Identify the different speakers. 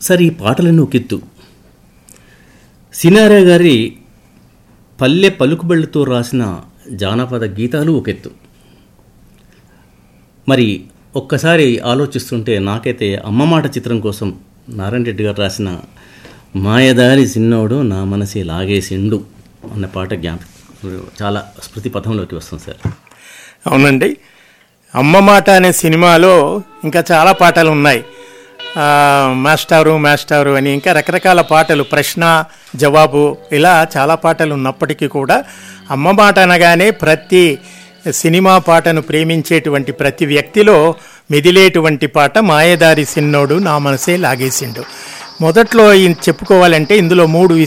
Speaker 1: సరే ఈ పాటలన్నీ ఒక ఎత్తు సినారా గారి పల్లె పలుకుబళ్ళతో రాసిన జానపద గీతాలు ఒక ఎత్తు మరి ఒక్కసారి ఆలోచిస్తుంటే నాకైతే అమ్మ మాట చిత్రం కోసం నారాయణ రెడ్డి గారు రాసిన మాయదారి సిన్నోడు నా మనసి లాగేసిండు అన్న పాట జ్ఞాపకం చాలా స్మృతి పథంలోకి వస్తుంది సార్
Speaker 2: అవునండి అమ్మ మాట అనే సినిమాలో ఇంకా చాలా పాటలు ఉన్నాయి ఆ, మాస్టారు మాస్టారు అని ఇంకా రకరకాల పాటలు ప్రశ్న జవాబు ఇలా చాలా పాటలు ఉన్నప్పటికీ కూడా అమ్మ మాట అనగానే ప్రతి సినిమా పాటను ప్రేమించేటువంటి ప్రతి వ్యక్తిలో మెదిలేటువంటి పాట మాయదారి సిన్నోడు నా మనసే లాగేసిండు మొదట్లో ఈ చెప్పుకోవాలంటే ఇందులో మూడు